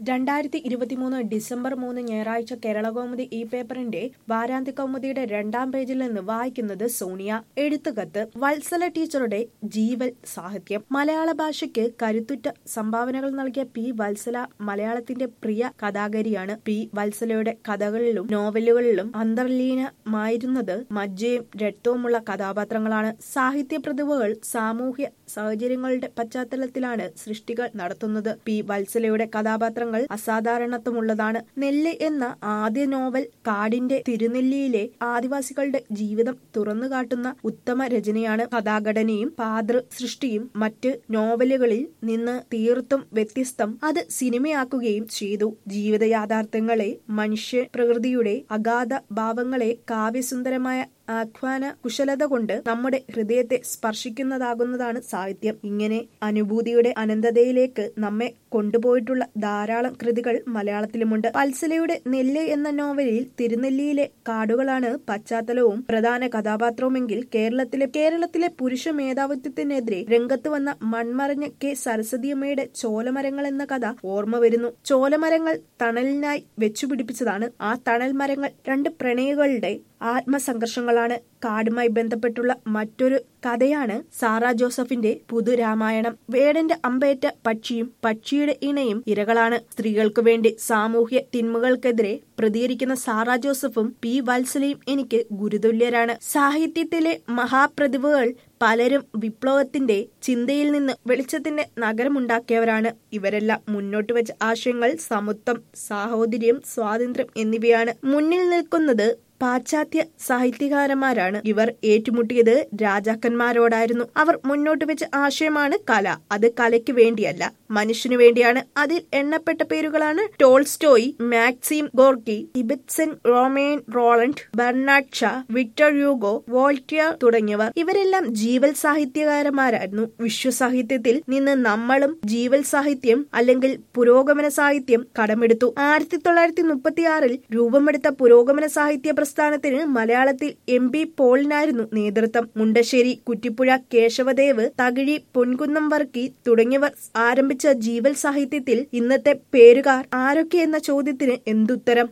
രണ്ടായിരത്തി ഇരുപത്തിമൂന്ന് ഡിസംബർ മൂന്ന് ഞായറാഴ്ച കേരളകൗമുദി ഈ പേപ്പറിന്റെ വാരാന്ത്യ കൗമുദിയുടെ രണ്ടാം പേജിൽ നിന്ന് വായിക്കുന്നത് സോണിയ എഴുത്തുകത്ത് വത്സല ടീച്ചറുടെ ജീവൽ സാഹിത്യം മലയാള ഭാഷയ്ക്ക് കരുത്തുറ്റ സംഭാവനകൾ നൽകിയ പി വത്സല മലയാളത്തിന്റെ പ്രിയ കഥാകാരിയാണ് പി വത്സലയുടെ കഥകളിലും നോവലുകളിലും അന്തർലീനമായിരുന്നത് മജ്ജയും രക്തവുമുള്ള കഥാപാത്രങ്ങളാണ് സാഹിത്യ പ്രതിഭകൾ സാമൂഹ്യ സാഹചര്യങ്ങളുടെ പശ്ചാത്തലത്തിലാണ് സൃഷ്ടികൾ നടത്തുന്നത് പി വത്സലയുടെ കഥാപാത്രങ്ങൾ അസാധാരണത്വമുള്ളതാണ് നെല്ല് എന്ന ആദ്യ നോവൽ കാടിന്റെ തിരുനെല്ലിയിലെ ആദിവാസികളുടെ ജീവിതം തുറന്നുകാട്ടുന്ന ഉത്തമ രചനയാണ് കഥാഘടനയും പാതൃ സൃഷ്ടിയും മറ്റ് നോവലുകളിൽ നിന്ന് തീർത്തും വ്യത്യസ്തം അത് സിനിമയാക്കുകയും ചെയ്തു ജീവിത യാഥാർത്ഥ്യങ്ങളെ മനുഷ്യ പ്രകൃതിയുടെ അഗാധ ഭാവങ്ങളെ കാവ്യസുന്ദരമായ ആഹ്വാന കുശലത കൊണ്ട് നമ്മുടെ ഹൃദയത്തെ സ്പർശിക്കുന്നതാകുന്നതാണ് സാഹിത്യം ഇങ്ങനെ അനുഭൂതിയുടെ അനന്തതയിലേക്ക് നമ്മെ കൊണ്ടുപോയിട്ടുള്ള ധാരാളം കൃതികൾ മലയാളത്തിലുമുണ്ട് പൽസലയുടെ നെല്ല് എന്ന നോവലിൽ തിരുനെല്ലിയിലെ കാടുകളാണ് പശ്ചാത്തലവും പ്രധാന കഥാപാത്രവുമെങ്കിൽ കേരളത്തിലെ കേരളത്തിലെ പുരുഷ മേധാവിത്വത്തിനെതിരെ രംഗത്ത് വന്ന മൺമറഞ്ഞ കെ സരസ്വതിയമ്മയുടെ ചോലമരങ്ങൾ എന്ന കഥ ഓർമ്മ വരുന്നു ചോലമരങ്ങൾ തണലിനായി വെച്ചുപിടിപ്പിച്ചതാണ് ആ തണൽ മരങ്ങൾ രണ്ട് പ്രണയികളുടെ ആത്മസംഘർഷങ്ങളാണ് കാടുമായി ബന്ധപ്പെട്ടുള്ള മറ്റൊരു കഥയാണ് സാറ ജോസഫിന്റെ പുതുരാമായണം വേടന്റെ അമ്പേറ്റ പക്ഷിയും പക്ഷിയുടെ ഇണയും ഇരകളാണ് സ്ത്രീകൾക്കു വേണ്ടി സാമൂഹ്യ തിന്മകൾക്കെതിരെ പ്രതികരിക്കുന്ന സാറ ജോസഫും പി വത്സലയും എനിക്ക് ഗുരുതുല്യരാണ് സാഹിത്യത്തിലെ മഹാപ്രതിഭകൾ പലരും വിപ്ലവത്തിന്റെ ചിന്തയിൽ നിന്ന് വെളിച്ചത്തിന്റെ നഗരമുണ്ടാക്കിയവരാണ് ഇവരെല്ലാം മുന്നോട്ട് വെച്ച ആശയങ്ങൾ സമത്വം സാഹോദര്യം സ്വാതന്ത്ര്യം എന്നിവയാണ് മുന്നിൽ നിൽക്കുന്നത് പാശ്ചാത്യ സാഹിത്യകാരന്മാരാണ് ഇവർ ഏറ്റുമുട്ടിയത് രാജാക്കന്മാരോടായിരുന്നു അവർ മുന്നോട്ട് വെച്ച ആശയമാണ് കല അത് കലയ്ക്ക് വേണ്ടിയല്ല മനുഷ്യനു വേണ്ടിയാണ് അതിൽ എണ്ണപ്പെട്ട പേരുകളാണ് Tolstoy Maxim Gorky Ibsen Romain Rolland Bernard Shaw Victor Hugo Voltaire തുടങ്ങിയവർ ഇവരെല്ലാം ജീവൽ സാഹിത്യകാരന്മാരായിരുന്നു വിശ്വസാഹിത്യത്തിൽ നിന്ന് നമ്മളും ജീവൽ സാഹിത്യം അല്ലെങ്കിൽ പുരോഗമന സാഹിത്യം കടമെടുത്തു ആയിരത്തി തൊള്ളായിരത്തി മുപ്പത്തിയാറിൽ രൂപമെടുത്ത പുരോഗമന സാഹിത്യ പ്രസ്ഥാനത്തിന് മലയാളത്തിൽ എം പി പോളിനായിരുന്നു നേതൃത്വം മുണ്ടശ്ശേരി കുറ്റിപ്പുഴ കേശവദേവ് തകിഴി പൊൻകുന്നം വർക്കി തുടങ്ങിയവർ ആരംഭിച്ച ജീവൽ സാഹിത്യത്തിൽ ഇന്നത്തെ പേരുകാർ ആരൊക്കെ എന്ന ചോദ്യത്തിന് എന്തുത്തരം